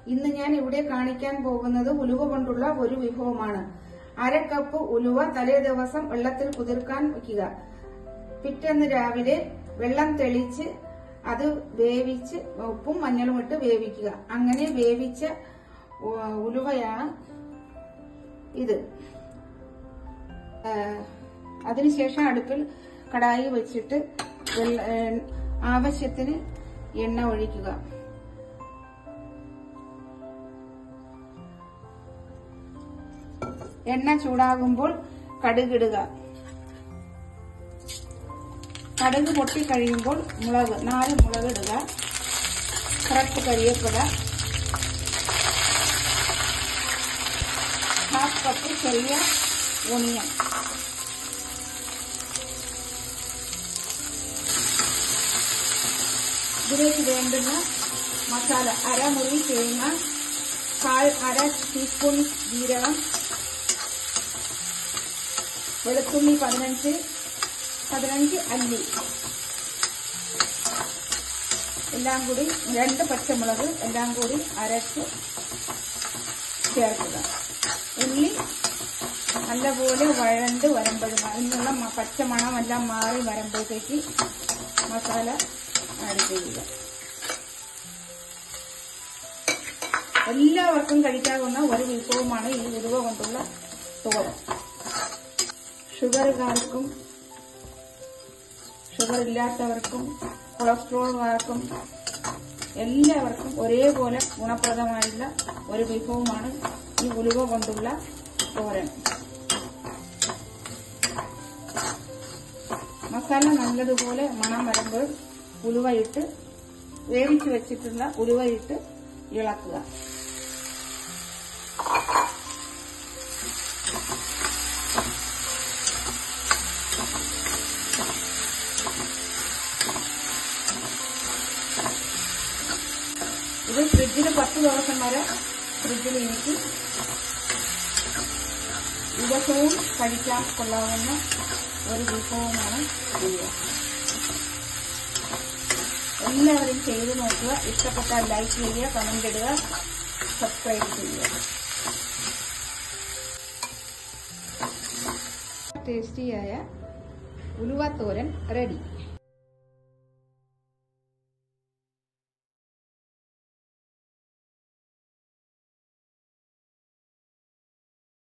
ഇന്ന് ഞാൻ ഇവിടെ കാണിക്കാൻ പോകുന്നത് ഉലുവ കൊണ്ടുള്ള ഒരു വിഭവമാണ് അര കപ്പ് ഉലുവ തലേ ദിവസം വെള്ളത്തിൽ കുതിർക്കാൻ വയ്ക്കുക പിറ്റേന്ന് രാവിലെ വെള്ളം തെളിച്ച് അത് വേവിച്ച് ഉപ്പും മഞ്ഞളും ഇട്ട് വേവിക്കുക അങ്ങനെ വേവിച്ച ഉ- ഉലുവയാണ് ഇത് ആ, അതിനുശേഷം അടുപ്പിൽ കടായി വെച്ചിട്ട് വെള്ള- ഏ, ആവശ്യത്തിന് എണ്ണ ഒഴിക്കുക എണ്ണ ചൂടാകുമ്പോൾ കടുകിടുക കടുക് പൊട്ടിക്കഴിയുമ്പോൾ മുളക് നാല് മുളക് ഇടുക കുറച്ച് കരിയേപ്പില ഹാഫ് കപ്പ് ചെറിയ ഓണിയൻ ഇതിലേക്ക് വേണ്ടുന്ന മസാല അരമുറി തേങ്ങ കാൽ അര ടീസ്പൂൺ ജീരകം വെളുത്തുള്ളി പതിനഞ്ച് പതിനഞ്ച് അല്ലി എല്ലാം കൂടി രണ്ട് പച്ചമുളക് എല്ലാം കൂടി അരച്ച് ചേർക്കുക ഉള്ളി നല്ലപോലെ വഴണ്ട് വരുമ്പോഴും അതിനുള്ള മ- പച്ചമണമെല്ലാം മാറി വരുമ്പോഴത്തേക്ക് മസാല ആഡ് ചെയ്യുക എല്ലാവർക്കും കഴിക്കാവുന്ന ഒരു വിഭവമാണ് ഈ ഉരുവ കൊണ്ടുള്ള തോരൻ ഷുഗറുകാർക്കും ഷുഗർ ഇല്ലാത്തവർക്കും കൊളസ്ട്രോളുകാർക്കും എല്ലാവർക്കും ഒരേപോലെ ഗുണപ്രദമായുള്ള ഒരു വിഭവമാണ് ഈ ഉലുവ കൊണ്ടുള്ള തോരൻ മസാല നല്ലതുപോലെ മണം വരുമ്പോൾ ഉലുവയിട്ട് വേവിച്ച് വെച്ചിട്ടുള്ള ഉലുവയിട്ട് ഇളക്കുക ഇത് ഫ്രിഡ്ജിൽ പത്ത് ദിവസം വരെ ഫ്രിഡ്ജിൽ എനിക്ക് ദിവസവും കഴിക്കാൻ കൊള്ളാവുന്ന ഒരു വിഭവമാണ് ഉലുവ എല്ലാവരും ചെയ്തു നോക്കുക ഇഷ്ടപ്പെട്ടാൽ ലൈക്ക് ചെയ്യുക കമന്റ് ഇടുക സബ്സ്ക്രൈബ് ചെയ്യുക ടേസ്റ്റിയായ ഉലുവ തോരൻ റെഡി